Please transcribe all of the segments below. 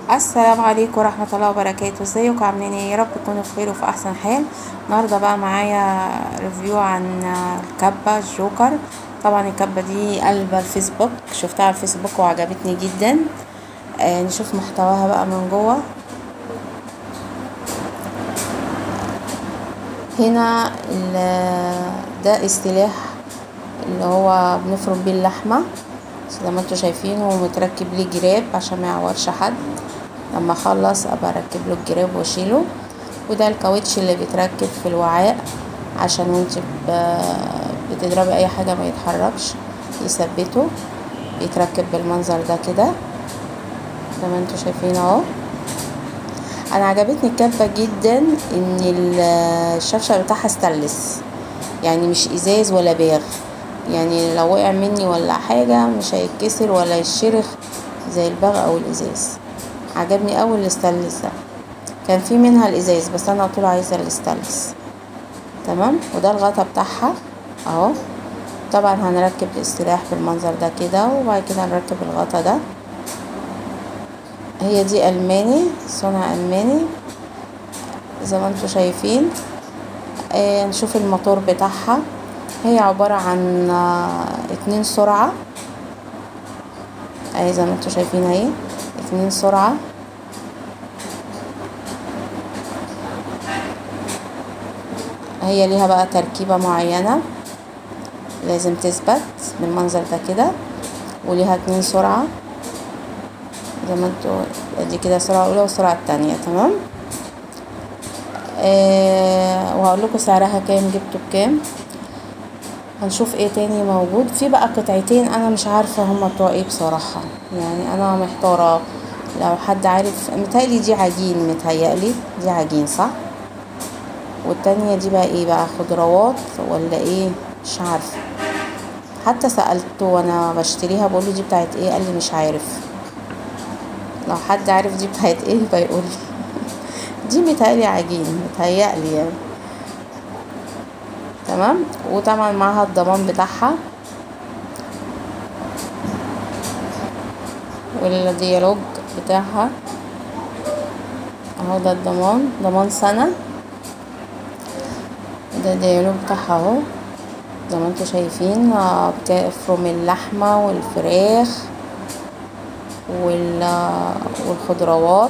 السلام عليكم ورحمة الله وبركاته ازيكم عاملين ايه يا رب تكونوا بخير وفي احسن حال النهاردة بقى معايا ريفيو عن الكبة الجوكر طبعا الكبة دي قلب الفيسبوك شفتها على الفيسبوك وعجبتني جدا آه نشوف محتواها بقى من جوه هنا ده استلاح اللي هو بنفرم بيه اللحمة زي ما انتوا شايفينه ومتركب ليه جراب عشان ما يعورش حد لما اخلص ابقى اركب له الجراب واشيله وده الكاوتش اللي بيتركب في الوعاء عشان وانت بتضربي اي حاجه ما يتحركش يثبته بيتركب بالمنظر ده كده زي ما انتوا شايفين اهو انا عجبتني الكبه جدا ان الشفشه بتاعها استانلس يعني مش ازاز ولا باغ يعني لو وقع مني ولا حاجة مش هيتكسر ولا يشرخ زي البغ او الازاز عجبني اوي الاستانلس ده كان في منها الازاز بس انا طول عايزة الاستانلس تمام وده الغطا بتاعها اهو طبعا هنركب الاستلاح بالمنظر ده كده وبعد كده هنركب الغطا ده هي دي الماني صنع الماني زي ما انتوا شايفين آه نشوف الموتور بتاعها هي عبارة عن اتنين سرعة اهي زي ما انتوا شايفين اهي اتنين سرعة هي ليها بقى تركيبة معينة لازم تثبت بالمنظر ده كده وليها اتنين سرعة زي ما انتوا دي كده سرعة اولى والسرعة التانية تمام آه وهقول لكم سعرها كام جبته بكام هنشوف ايه تاني موجود في بقى قطعتين انا مش عارفه هما بتوع ايه بصراحه يعني انا محتاره لو حد عارف متهيألي دي عجين متهيألي دي عجين صح والتانية دي بقى ايه بقى خضروات ولا ايه مش عارفه حتى سألته وانا بشتريها بقوله دي بتاعت ايه قال لي مش عارف لو حد عارف دي بتاعت ايه يبقى يقول دي متهيألي عجين متهيألي يعني تمام وطبعا معاها الضمان بتاعها والديالوج بتاعها اهو ده الضمان ضمان سنة ده الديالوج بتاعها اهو زي ما انتوا شايفين بتفرم اللحمة والفراخ والخضروات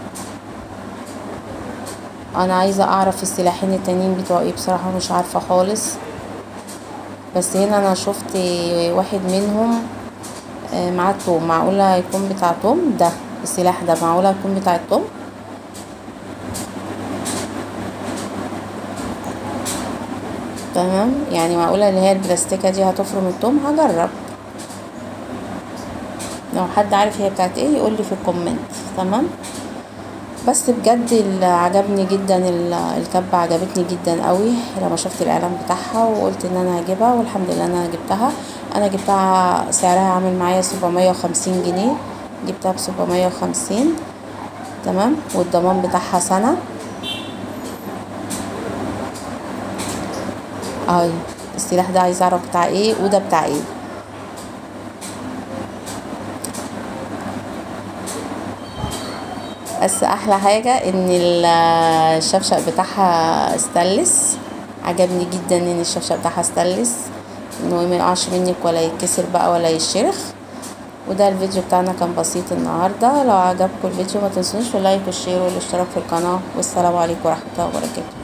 انا عايزه اعرف السلاحين التانيين بتوع ايه بصراحه مش عارفه خالص بس هنا انا شفت واحد منهم معاه توم معقوله يكون بتاع توم ده السلاح ده معقوله يكون بتاع التوم تمام يعني معقوله اللي هي البلاستيكه دي هتفرم التوم هجرب لو حد عارف هي بتاعت ايه يقول لي في الكومنت تمام بس بجد عجبني جدا الكبة عجبتني جدا قوي لما شفت الاعلان بتاعها وقلت ان انا هجيبها والحمد لله انا جبتها انا جبتها سعرها عامل معايا سبعمية وخمسين جنيه جبتها بسبعمية وخمسين تمام والضمان بتاعها سنة اهي السلاح ده عايز اعرف بتاع ايه وده بتاع ايه بس احلى حاجة ان الشفشق بتاعها استانلس عجبني جدا ان الشفشق بتاعها استانلس انه ما يقعش منك ولا يتكسر بقى ولا يشرخ وده الفيديو بتاعنا كان بسيط النهاردة لو عجبكم الفيديو ما تنسونوش اللايك والشير والاشتراك في القناة والسلام عليكم ورحمة الله وبركاته